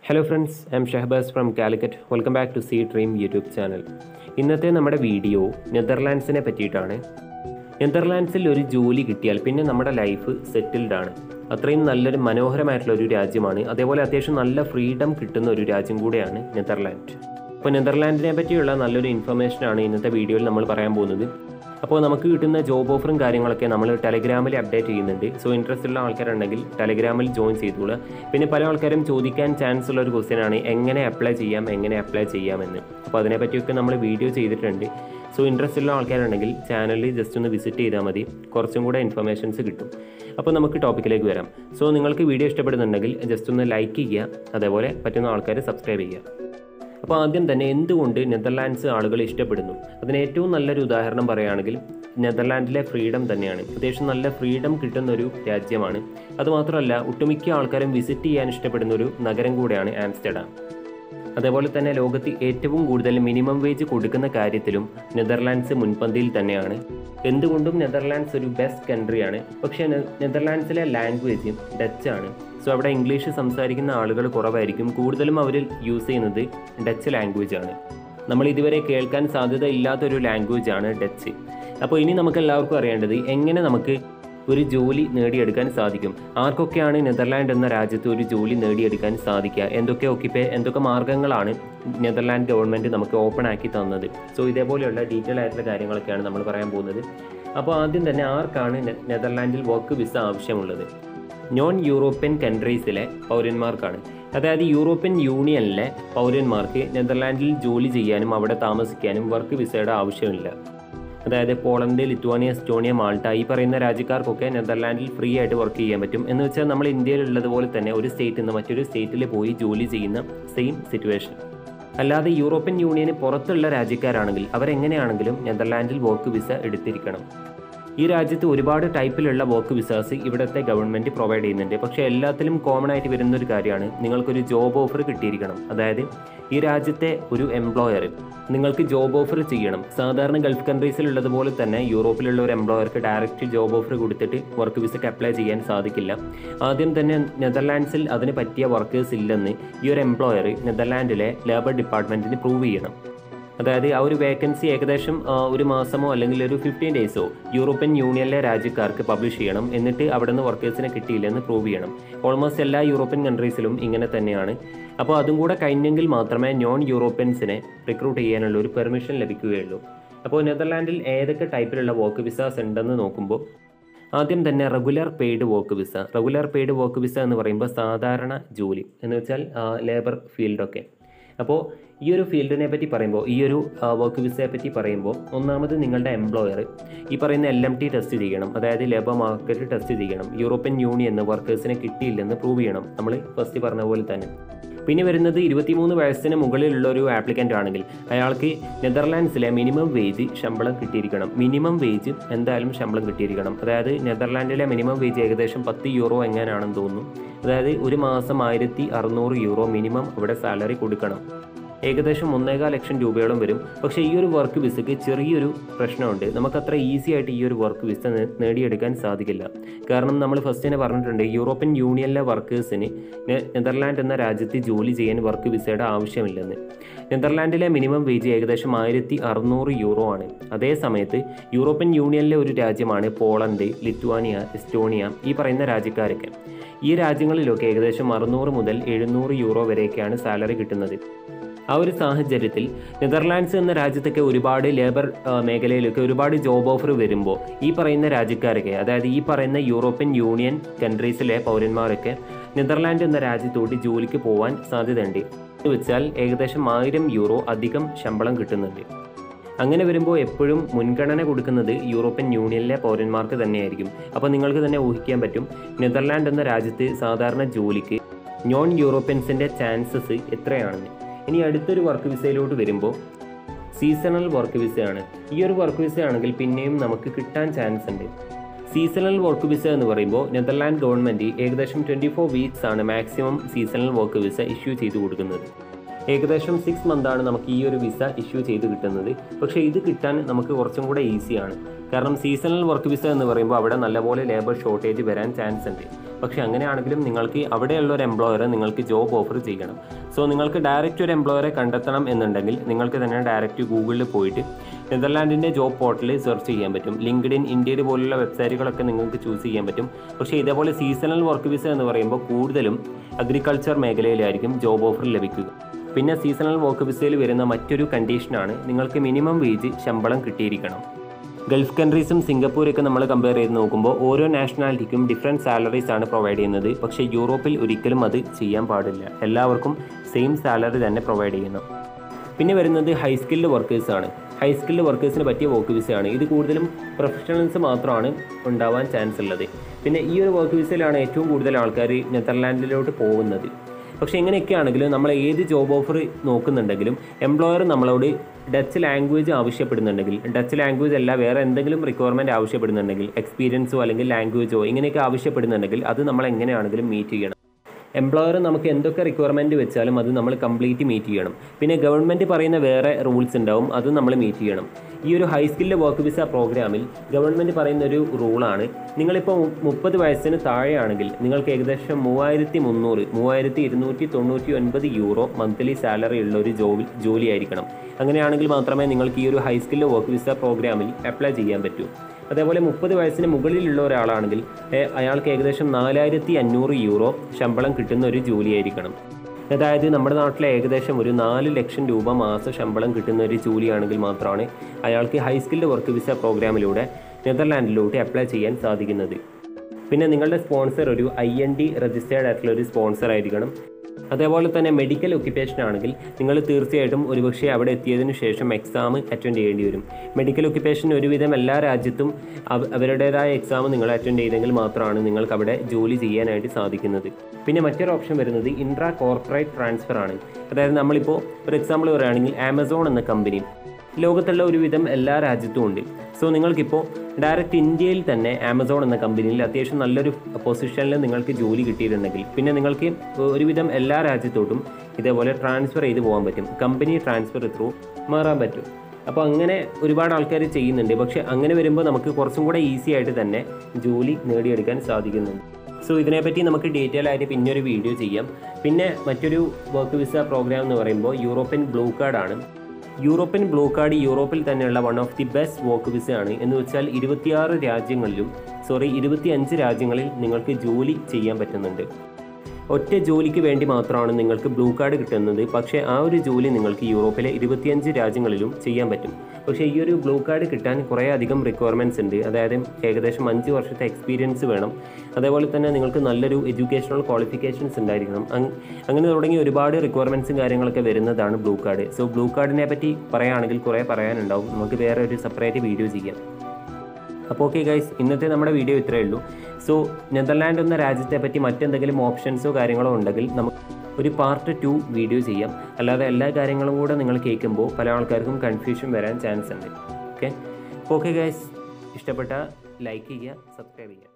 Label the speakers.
Speaker 1: hello friends I'm Shahabaz from Calicut welcome back to C dream YouTube channel ഇന്നത്തെ നമ്മുടെ video നെതർലാൻഡ്സിനെ പറ്റിയിട്ടാണ് നെതർലാൻഡ്സിൽ ഒരു ജോലി കിട്ടിയാൽ പിന്നെ നമ്മുടെ ലൈഫ് സെറ്റിൽഡ് ആണ് അത്രയും നല്ലൊരു മനോഹരമായിട്ടുള്ള ഒരു രാജ്യമാണ് അതേപോലെ അത്യാവശ്യം നല്ല ഫ്രീഡം കിട്ടുന്ന ഒരു രാജ്യം കൂടെയാണ് നെതർലാൻഡ് അപ്പോൾ നെതർലാൻഡിനെ പറ്റിയുള്ള നല്ലൊരു ഇൻഫർമേഷനാണ് ഇന്നത്തെ വീഡിയോയിൽ നമ്മൾ പറയാൻ പോകുന്നത് അപ്പോൾ നമുക്ക് കിട്ടുന്ന ജോബ് ഓഫറും കാര്യങ്ങളൊക്കെ നമ്മൾ ടെലഗ്രാമിൽ അപ്ഡേറ്റ് ചെയ്യുന്നുണ്ട് സോ ഇൻട്രസ്റ്റ് ഉള്ള ആൾക്കാരുണ്ടെങ്കിൽ ടെലഗ്രാമിൽ ജോയിൻ ചെയ്തോളുക പിന്നെ പല ആൾക്കാരും ചോദിക്കാൻ ചാൻസ് ഉള്ള ഒരു ക്വസ്റ്റ്യൻ ആണ് എങ്ങനെ അപ്ലൈ ചെയ്യാം എങ്ങനെ അപ്ലൈ ചെയ്യാമെന്ന് അപ്പോൾ അതിനെപ്പറ്റിയൊക്കെ നമ്മൾ വീഡിയോ ചെയ്തിട്ടുണ്ട് സോ ഇൻട്രസ്റ്റ് ഉള്ള ആൾക്കാരുണ്ടെങ്കിൽ ചാനലിൽ ജസ്റ്റ് ഒന്ന് വിസിറ്റ് ചെയ്താൽ മതി കുറച്ചും കൂടെ ഇൻഫർമേഷൻസ് കിട്ടും അപ്പോൾ നമുക്ക് ടോപ്പിക്കിലേക്ക് വരാം സോ നിങ്ങൾക്ക് വീഡിയോ ഇഷ്ടപ്പെടുന്നുണ്ടെങ്കിൽ ജസ്റ്റ് ഒന്ന് ലൈക്ക് ചെയ്യുക അതേപോലെ പറ്റുന്ന ആൾക്കാർ സബ്സ്ക്രൈബ് ചെയ്യുക അപ്പോൾ ആദ്യം തന്നെ എന്തുകൊണ്ട് നെതർലാൻഡ്സ് ആളുകൾ ഇഷ്ടപ്പെടുന്നു അതിന് ഏറ്റവും നല്ലൊരു ഉദാഹരണം പറയുകയാണെങ്കിൽ നെതർലാൻഡിലെ ഫ്രീഡം തന്നെയാണ് അത്യാവശ്യം നല്ല ഫ്രീഡം കിട്ടുന്ന ഒരു രാജ്യമാണ് അതുമാത്രമല്ല ഒട്ടുമിക്ക ആൾക്കാരും വിസിറ്റ് ചെയ്യാൻ ഇഷ്ടപ്പെടുന്ന ഒരു നഗരം കൂടെയാണ് ആംസ്റ്റർഡാം അതേപോലെ തന്നെ ലോകത്ത് ഏറ്റവും കൂടുതൽ മിനിമം വേജ് കൊടുക്കുന്ന കാര്യത്തിലും നെതർലാൻഡ്സ് മുൻപന്തിയിൽ തന്നെയാണ് എന്തുകൊണ്ടും നെതർലാൻഡ്സ് ഒരു ബെസ്റ്റ് കൺട്രിയാണ് പക്ഷേ നെ- നെതർലാൻഡ്സിലെ ലാംഗ്വേജ് ഡച്ച് ആണ് സോ അവിടെ ഇംഗ്ലീഷ് സംസാരിക്കുന്ന ആളുകൾ കുറവായിരിക്കും കൂടുതലും അവർ യൂസ് ചെയ്യുന്നത് ഡച്ച് ലാംഗ്വേജ് ആണ് നമ്മൾ ഇതുവരെ കേൾക്കാൻ സാധ്യത ഇല്ലാത്തൊരു ലാംഗ്വേജ് ആണ് ഡച്ച് അപ്പോൾ ഇനി നമുക്ക് എല്ലാവർക്കും അറിയേണ്ടത് എങ്ങനെ നമുക്ക് ഒരു ജോലി നേടിയെടുക്കാൻ സാധിക്കും ആർക്കൊക്കെയാണ് നെതർലാൻഡ് എന്ന രാജ്യത്ത് ഒരു ജോലി നേടിയെടുക്കാൻ സാധിക്കുക എന്തൊക്കെ ഒക്കിപ്പേ എന്തൊക്കെ മാർഗങ്ങളാണ് നെതർലാൻഡ് ഗവൺമെൻറ് നമുക്ക് ഓപ്പൺ ആക്കി തന്നത് സോ ഇതേപോലെയുള്ള ഡീറ്റെയിൽ ആയിട്ടുള്ള കാര്യങ്ങളൊക്കെയാണ് നമ്മൾ പറയാൻ പോകുന്നത് അപ്പോൾ ആദ്യം തന്നെ ആർക്കാണ് നെ- നെതർലാൻഡിൽ വർക്ക് വിസ ആവശ്യമുള്ളത് നോൺ യൂറോപ്യൻ കൺട്രീസിലെ പൗരന്മാർക്കാണ് അതായത് യൂറോപ്യൻ യൂണിയനിലെ പൗരന്മാർക്ക് നെതർലാൻഡിൽ ജോലി ചെയ്യാനും അവിടെ താമസിക്കാനും വർക്ക് വിസയുടെ ആവശ്യമില്ല അതായത് പോളണ്ട് ലിത്വാനിയ എസ്റ്റോണിയ മാൾട്ട ഈ പറയുന്ന രാജ്യക്കാർക്കൊക്കെ നെതർലാൻഡിൽ ഫ്രീ ആയിട്ട് വർക്ക് ചെയ്യാൻ പറ്റും എന്ന് വെച്ചാൽ നമ്മൾ ഇന്ത്യയിലുള്ളതുപോലെ തന്നെ ഒരു സ്റ്റേറ്റിൽ നിന്ന് മറ്റൊരു സ്റ്റേറ്റിൽ പോയി ജോലി ചെയ്യുന്ന സെയിം സിറ്റുവേഷൻ അല്ലാതെ യൂറോപ്യൻ യൂണിയന് പുറത്തുള്ള രാജ്യക്കാരാണെങ്കിൽ അവരെങ്ങനെയാണെങ്കിലും നെതർലാൻഡിൽ വർക്ക് വിസ എടുത്തിരിക്കണം ഈ രാജ്യത്ത് ഒരുപാട് ടൈപ്പിലുള്ള വർക്ക് വിസാസ് ഇവിടുത്തെ ഗവൺമെൻറ് പ്രൊവൈഡ് ചെയ്യുന്നുണ്ട് പക്ഷേ എല്ലാത്തിലും കോമൺ ആയിട്ട് വരുന്ന ഒരു കാര്യമാണ് നിങ്ങൾക്കൊരു ജോബ് ഓഫർ കിട്ടിയിരിക്കണം അതായത് ഈ രാജ്യത്തെ ഒരു എംപ്ലോയർ നിങ്ങൾക്ക് ജോബ് ഓഫർ ചെയ്യണം സാധാരണ ഗൾഫ് കൺട്രീസിലുള്ളതുപോലെ തന്നെ യൂറോപ്പിലുള്ള ഒരു എംപ്ലോയർക്ക് ഡയറക്റ്റ് ജോബ് ഓഫർ കൊടുത്തിട്ട് വർക്ക് വിസയ്ക്ക് അപ്ലൈ ചെയ്യാൻ സാധിക്കില്ല ആദ്യം തന്നെ നെതർലാൻഡ്സിൽ അതിന് പറ്റിയ വർക്കേഴ്സ് ഇല്ലെന്ന് ഈ ഒരു എംപ്ലോയർ നെതർലാൻഡിലെ ലേബർ ഡിപ്പാർട്ട്മെൻറ്റിന് പ്രൂവ് ചെയ്യണം അതായത് ആ ഒരു വേക്കൻസി ഏകദേശം ആ, ഒരു മാസമോ അല്ലെങ്കിൽ ഒരു ഫിഫ്റ്റീൻ ഡേയ്സോ യൂറോപ്യൻ യൂണിയനിലെ രാജ്യക്കാർക്ക് പബ്ലിഷ് ചെയ്യണം എന്നിട്ട് അവിടെ നിന്ന് വർക്കേഴ്സിനെ കിട്ടിയില്ലെന്ന് പ്രൂവ് ചെയ്യണം ഓൾമോസ്റ്റ് എല്ലാ യൂറോപ്യൻ കൺട്രീസിലും ഇങ്ങനെ തന്നെയാണ് അപ്പോൾ അതും കൂടെ കഴിഞ്ഞെങ്കിൽ മാത്രമേ നോൺ യൂറോപ്യൻസിനെ റിക്രൂട്ട് ചെയ്യാനുള്ള ഒരു പെർമിഷൻ ലഭിക്കുകയുള്ളൂ അപ്പോൾ നെതർലാൻഡിൽ ഏതൊക്കെ ടൈപ്പിലുള്ള വർക്ക് വിസാസ് ഉണ്ടെന്ന് നോക്കുമ്പോൾ ആദ്യം തന്നെ regular paid work visa regular paid work visa എന്ന് പറയുമ്പോൾ സാധാരണ ജോലി എന്ന് വെച്ചാൽ ലേബർ ഫീൽഡൊക്കെ അപ്പോൾ ഈ ഒരു ഫീൽഡിനെ പറ്റി പറയുമ്പോൾ ഈ ഒരു വർക്ക് വിസയെ പറ്റി പറയുമ്പോൾ ഒന്നാമത് നിങ്ങളുടെ എംപ്ലോയർ ഈ പറയുന്ന എൽ എം ടി ടെസ്റ്റ് ചെയ്യണം അതായത് ലേബർ മാർക്കറ്റ് ടെസ്റ്റ് ചെയ്യണം യൂറോപ്യൻ യൂണിയൻ വർക്കേഴ്സിനെ കിട്ടിയില്ലെന്ന് പ്രൂവ് ചെയ്യണം നമ്മൾ ഫസ്റ്റ് പറഞ്ഞ പോലെ തന്നെ പിന്നെ വരുന്നത് ഇരുപത്തിമൂന്ന് വയസ്സിന് മുകളിലുള്ള ഒരു ആപ്ലിക്കൻ്റ് ആണെങ്കിൽ അയാൾക്ക് നെതർലാൻഡ്സിലെ മിനിമം വേജ് ശമ്പളം കിട്ടിയിരിക്കണം മിനിമം വേജ് എന്തായാലും ശമ്പളം കിട്ടിയിരിക്കണം അതായത് നെതർലാൻഡിലെ മിനിമം വേജ് ഏകദേശം പത്ത് യൂറോ എങ്ങനെയാണെന്ന് തോന്നുന്നു അതായത് ഒരു മാസം ആയിരത്തി അറുന്നൂറ് യൂറോ മിനിമം അവിടെ സാലറി കൊടുക്കണം ഏകദേശം ഒന്നേകാൽ ലക്ഷം രൂപയോളം വരും പക്ഷേ ഈ ഒരു വർക്ക് വിസയ്ക്ക് ചെറിയൊരു പ്രശ്നമുണ്ട് നമുക്കത്ര ഈസി ആയിട്ട് ഈ ഒരു വർക്ക് വിസ നേ- നേടിയെടുക്കാൻ സാധിക്കില്ല കാരണം നമ്മൾ ഫസ്റ്റ് തന്നെ പറഞ്ഞിട്ടുണ്ട് യൂറോപ്യൻ യൂണിയനിലെ വർക്കേഴ്സിന് നെ- നെതർലാൻഡ് എന്ന രാജ്യത്ത് ജോലി ചെയ്യാൻ വർക്ക് വിസയുടെ ആവശ്യമില്ലെന്ന് നെതർലാൻഡിലെ മിനിമം വേജ് ഏകദേശം ആയിരത്തി അറുന്നൂറ് യൂറോ ആണ് അതേ സമയത്ത് യൂറോപ്യൻ യൂണിയനിലെ ഒരു രാജ്യമാണ് പോളണ്ട് ലിത്വാനിയ എസ്റ്റോണിയ ഈ പറയുന്ന രാജ്യക്കാരൊക്കെ ഈ രാജ്യങ്ങളിലൊക്കെ ഏകദേശം അറുന്നൂറ് മുതൽ എഴുന്നൂറ് യൂറോ വരെയൊക്കെയാണ് സാലറി കിട്ടുന്നത് ആ ഒരു സാഹചര്യത്തിൽ നെതർലാൻഡ്സ് എന്ന രാജ്യത്തൊക്കെ ഒരുപാട് ലേബർ ആ, മേഖലയിലൊക്കെ ഒരുപാട് ജോബ് ഓഫർ വരുമ്പോൾ ഈ പറയുന്ന രാജ്യക്കാരൊക്കെ അതായത് ഈ പറയുന്ന യൂറോപ്യൻ യൂണിയൻ കൺട്രീസിലെ പൗരന്മാരൊക്കെ നെതർലാൻഡ് എന്ന രാജ്യത്തോട്ട് ജോലിക്ക് പോകാൻ സാധ്യതയുണ്ട് എന്ന് വെച്ചാൽ ഏകദേശം ആയിരം യൂറോ അധികം ശമ്പളം കിട്ടുന്നുണ്ട് അങ്ങനെ വരുമ്പോൾ എപ്പോഴും മുൻഗണന കൊടുക്കുന്നത് യൂറോപ്യൻ യൂണിയനിലെ പൗരന്മാർക്ക് തന്നെയായിരിക്കും അപ്പോൾ നിങ്ങൾക്ക് തന്നെ ഊഹിക്കാൻ പറ്റും നെതർലാൻഡ് എന്ന രാജ്യത്ത് സാധാരണ ജോലിക്ക് നോൺ യൂറോപ്യൻസിൻ്റെ ചാൻസസ് എത്രയാണെന്ന് ഇനി അടുത്തൊരു വർക്ക് വിസയിലോട്ട് വരുമ്പോൾ സീസണൽ വർക്ക് വിസയാണ് ഈ ഒരു വർക്ക് വിസ ആണെങ്കിൽ പിന്നെയും നമുക്ക് കിട്ടാൻ ചാൻസ് ഉണ്ട് സീസണൽ വർക്ക് വിസ എന്ന് പറയുമ്പോൾ നെതർലാൻഡ് ഗവൺമെൻറ് ഏകദേശം ട്വൻറ്റി ഫോർ വീക്സ് ആണ് maximum seasonal work visa issue ചെയ്ത് കൊടുക്കുന്നത് ഏകദേശം സിക്സ് മന്താണ് നമുക്ക് ഈ ഒരു വിസ ഇഷ്യൂ ചെയ്ത് കിട്ടുന്നത് പക്ഷേ ഇത് കിട്ടാൻ നമുക്ക് കുറച്ചും കൂടെ ഈസിയാണ് കാരണം സീസണൽ വർക്ക് വിസ എന്ന് പറയുമ്പോൾ അവിടെ നല്ലപോലെ ലേബർ ഷോർട്ടേജ് വരാൻ ചാൻസ് ഉണ്ട് പക്ഷേ അങ്ങനെയാണെങ്കിലും നിങ്ങൾക്ക് അവിടെയുള്ള ഒരു എംപ്ലോയറെ നിങ്ങൾക്ക് ജോബ് ഓഫർ ചെയ്യണം സോ നിങ്ങൾക്ക് ഡയറക്റ്റ് ഒരു എംപ്ലോയറെ കണ്ടെത്തണം എന്നുണ്ടെങ്കിൽ നിങ്ങൾക്ക് തന്നെ ഡയറക്റ്റ് ഗൂഗിളിൽ പോയിട്ട് നെതർലാൻഡിൻ്റെ ജോബ് പോർട്ടലിൽ സെർച്ച് ചെയ്യാൻ പറ്റും ലിങ്ക്ഡ് ഇൻ ഇന്ത്യയിൽ പോലുള്ള വെബ്സൈറ്റുകളൊക്കെ നിങ്ങൾക്ക് ചൂസ് ചെയ്യാൻ പറ്റും പക്ഷേ ഇതേപോലെ സീസണൽ വർക്ക് വിസ എന്ന് പറയുമ്പോൾ കൂടുതലും അഗ്രികൾച്ചർ മേഖലയിലായിരിക്കും ജോബ് ഓഫർ ലഭിക്കുക പിന്നെ സീസണൽ വർക്ക് വിസയിൽ വരുന്ന മറ്റൊരു കണ്ടീഷനാണ് നിങ്ങൾക്ക് മിനിമം വേജ് ശമ്പളം കിട്ടിയിരിക്കണം ഗൾഫ് കൺട്രീസും സിംഗപ്പൂരൊക്കെ നമ്മൾ കമ്പയർ ചെയ്ത് നോക്കുമ്പോൾ ഓരോ നാഷണാലിറ്റിക്കും ഡിഫറെൻറ്റ് സാലറീസ് ആണ് പ്രൊവൈഡ് ചെയ്യുന്നത് പക്ഷേ യൂറോപ്പിൽ ഒരിക്കലും അത് ചെയ്യാൻ പാടില്ല എല്ലാവർക്കും സെയിം സാലറി തന്നെ പ്രൊവൈഡ് ചെയ്യണം പിന്നെ വരുന്നത് ഹൈ സ്കിൽഡ് വർക്കേഴ്സാണ് ഹൈ സ്കിൽഡ് വർക്കേഴ്സിന് പറ്റിയ വർക്ക് വിസയാണ് ഇത് കൂടുതലും പ്രൊഫഷണൽസ് മാത്രമാണ് ഉണ്ടാവാൻ ചാൻസ് ഉള്ളത് പിന്നെ ഈ ഒരു വർക്ക് വിസയിലാണ് ഏറ്റവും കൂടുതൽ ആൾക്കാർ നെതർലാൻഡിലോട്ട് പോകുന്നത് പക്ഷേ ഇങ്ങനെയൊക്കെയാണെങ്കിലും നമ്മൾ ഏത് ജോബ് ഓഫർ നോക്കുന്നുണ്ടെങ്കിലും എംപ്ലോയർ നമ്മളോട് ഡച്ച് ലാംഗ്വേജ് ആവശ്യപ്പെടുന്നുണ്ടെങ്കിൽ ഡച്ച് ലാംഗ്വേജ് അല്ല വേറെ എന്തെങ്കിലും റിക്വയർമെൻറ്റ് ആവശ്യപ്പെടുന്നുണ്ടെങ്കിൽ എക്സ്പീരിയൻസോ അല്ലെങ്കിൽ ലാംഗ്വേജോ ഇങ്ങനെയൊക്കെ ആവശ്യപ്പെടുന്നുണ്ടെങ്കിൽ അത് നമ്മൾ എങ്ങനെയാണെങ്കിലും മീറ്റ് ചെയ്യണം എംപ്ലോയർ നമുക്ക് എന്തൊക്കെ റിക്വയർമെൻറ്റ് വെച്ചാലും അത് നമ്മൾ കംപ്ലീറ്റ് മീറ്റ് ചെയ്യണം പിന്നെ ഗവൺമെൻറ് പറയുന്ന വേറെ റൂൾസ് ഉണ്ടാവും അത് നമ്മൾ മീറ്റ് ചെയ്യണം ഈ ഒരു ഹൈ സ്കില്ല് വർക്ക് വിസ പ്രോഗ്രാമിൽ ഗവൺമെൻറ് പറയുന്ന ഒരു റൂളാണ് നിങ്ങളിപ്പോൾ മുപ്പത് വയസ്സിന് താഴെയാണെങ്കിൽ നിങ്ങൾക്ക് ഏകദേശം മൂവായിരത്തി മുന്നൂറ് മൂവായിരത്തി ഇരുന്നൂറ്റി തൊണ്ണൂറ്റി ഒൻപത് യൂറോ മന്ത്ലി സാലറി ഉള്ള ഒരു ജോലി ജോലിയായിരിക്കണം അങ്ങനെയാണെങ്കിൽ മാത്രമേ നിങ്ങൾക്ക് ഈ ഒരു ഹൈ സ്കില്ല് വർക്ക് വിസ പ്രോഗ്രാമിൽ അപ്ലൈ ചെയ്യാൻ പറ്റൂ അതേപോലെ മുപ്പത് വയസ്സിന് മുകളിലുള്ള ഒരാളാണെങ്കിൽ ഏ- അയാൾക്ക് ഏകദേശം നാലായിരത്തി അഞ്ഞൂറ് യൂറോ ശമ്പളം കിട്ടുന്ന ഒരു ജോലിയായിരിക്കണം അതായത് നമ്മുടെ നാട്ടിലെ ഏകദേശം ഒരു നാല് ലക്ഷം രൂപ മാസ ശമ്പളം കിട്ടുന്ന ഒരു ജോലിയാണെങ്കിൽ മാത്രമാണ് അയാൾക്ക് ഹൈ സ്കിൽഡ് വർക്ക് വിസ പ്രോഗ്രാമിലൂടെ നെതർലാൻഡിലോട്ട് അപ്ലൈ ചെയ്യാൻ സാധിക്കുന്നത് പിന്നെ നിങ്ങളുടെ സ്പോൺസർ ഒരു ഐ എൻ ഡി രജിസ്റ്റേർഡ് ആയിട്ടുള്ള ഒരു സ്പോൺസർ ആയിരിക്കണം അതേപോലെ തന്നെ മെഡിക്കൽ ഒക്യുപ്പേഷൻ ആണെങ്കിൽ നിങ്ങൾ തീർച്ചയായിട്ടും ഒരുപക്ഷെ അവിടെ എത്തിയതിനു ശേഷം എക്സാം അറ്റൻഡ് ചെയ്യേണ്ടി വരും മെഡിക്കൽ ഒക്യുപ്പേഷൻ ഒരുവിധം എല്ലാ രാജ്യത്തും അവ- അവരുടേതായ എക്സാം നിങ്ങൾ അറ്റൻഡ് ചെയ്തെങ്കിൽ മാത്രമാണ് നിങ്ങൾക്ക് അവിടെ ജോലി ചെയ്യാനായിട്ട് സാധിക്കുന്നത് പിന്നെ മറ്റൊരു ഓപ്ഷൻ വരുന്നത് ഇൻട്രാ കോർപ്പറേറ്റ് ട്രാൻസ്ഫർ ആണ് അതായത് നമ്മളിപ്പോൾ ഒരു എക്സാമ്പിൾ പറയുകയാണെങ്കിൽ ആമസോൺ എന്ന കമ്പനി ലോകത്തുള്ള ഒരുവിധം എല്ലാ രാജ്യത്തും ഉണ്ട് സോ നിങ്ങൾക്കിപ്പോൾ ഡയറക്റ്റ് ഇന്ത്യയിൽ തന്നെ ആമസോൺ എന്ന കമ്പനിയിൽ അത്യാവശ്യം നല്ലൊരു പൊസിഷനിൽ നിങ്ങൾക്ക് ജോലി കിട്ടിയിട്ടുണ്ടെങ്കിൽ പിന്നെ നിങ്ങൾക്ക് ഒരുവിധം എല്ലാ രാജ്യത്തോട്ടും ഇതേപോലെ ട്രാൻസ്ഫർ ചെയ്ത് പോകാൻ പറ്റും കമ്പനി ട്രാൻസ്ഫർ ത്രൂ മാറാൻ പറ്റും അപ്പോൾ അങ്ങനെ ഒരുപാട് ആൾക്കാർ ചെയ്യുന്നുണ്ട് പക്ഷേ അങ്ങനെ വരുമ്പോൾ നമുക്ക് കുറച്ചും കൂടെ ഈസി ആയിട്ട് തന്നെ ജോലി നേടിയെടുക്കാൻ സാധിക്കുന്നുണ്ട് സോ ഇതിനെപ്പറ്റി നമുക്ക് ഡീറ്റെയിൽ ആയിട്ട് പിന്നെ ഒരു വീഡിയോ ചെയ്യാം പിന്നെ മറ്റൊരു വർക്ക് വിസ പ്രോഗ്രാം എന്ന് പറയുമ്പോൾ യൂറോപ്യൻ ബ്ലൂ കാർഡാണ് യൂറോപ്യൻ ബ്ലൂ കാർഡ് യൂറോപ്പിൽ തന്നെയുള്ള one of the best work വിസയാണ് എന്ന് വെച്ചാൽ ഇരുപത്തിയാറ് രാജ്യങ്ങളിലും സോറി ഇരുപത്തിയഞ്ച് രാജ്യങ്ങളിൽ നിങ്ങൾക്ക് ജോലി ചെയ്യാൻ പറ്റുന്നുണ്ട് ഒറ്റ ജോലിക്ക് വേണ്ടി മാത്രമാണ് നിങ്ങൾക്ക് ബ്ലൂ കാർഡ് കിട്ടുന്നത് പക്ഷേ ആ ഒരു ജോലി നിങ്ങൾക്ക് യൂറോപ്പിലെ ഇരുപത്തിയഞ്ച് രാജ്യങ്ങളിലും ചെയ്യാൻ പറ്റും പക്ഷേ ഈ ഒരു ബ്ലൂ കാർഡ് കിട്ടാൻ കുറേ അധികം റിക്വയർമെൻറ്റ്സ് ഉണ്ട് അതായത് ഏകദേശം അഞ്ച് വർഷത്തെ എക്സ്പീരിയൻസ് വേണം അതേപോലെ തന്നെ നിങ്ങൾക്ക് നല്ലൊരു എഡ്യൂക്കേഷണൽ ക്വാളിഫിക്കേഷൻസ് ഉണ്ടായിരിക്കണം അങ് അങ്ങനെ തുടങ്ങി ഒരുപാട് റിക്വയർമെൻറ്റ്സും കാര്യങ്ങളൊക്കെ വരുന്നതാണ് ബ്ലൂ കാർഡ് സോ ബ്ലൂ കാർഡിനെ പറ്റി പറയുകയാണെങ്കിൽ കുറേ പറയാനുണ്ടാവും നമുക്ക് വേറെ ഒരു സെപ്പറേറ്റ് വീഡിയോ ചെയ്യാം അപ്പോൾ ഓക്കെ ഗൈസ് ഇന്നത്തെ നമ്മുടെ വീഡിയോ ഇത്രയേ ഉള്ളൂ സോ നെതർലാൻഡ് എന്ന രാജ്യത്തെ പറ്റി മറ്റെന്തെങ്കിലും ഓപ്ഷൻസോ കാര്യങ്ങളോ ഉണ്ടെങ്കിൽ നമുക്ക് ഒരു പാർട്ട് ടു വീഡിയോ ചെയ്യാം അല്ലാതെ എല്ലാ കാര്യങ്ങളും കൂടെ നിങ്ങൾ കേൾക്കുമ്പോൾ പല ആൾക്കാർക്കും കൺഫ്യൂഷൻ വരാൻ ചാൻസ് ഉണ്ട് ഓക്കെ ഓക്കെ ഗൈസ് ഇഷ്ടപ്പെട്ട ലൈക്ക് ചെയ്യുക സബ്സ്ക്രൈബ് ചെയ്യുക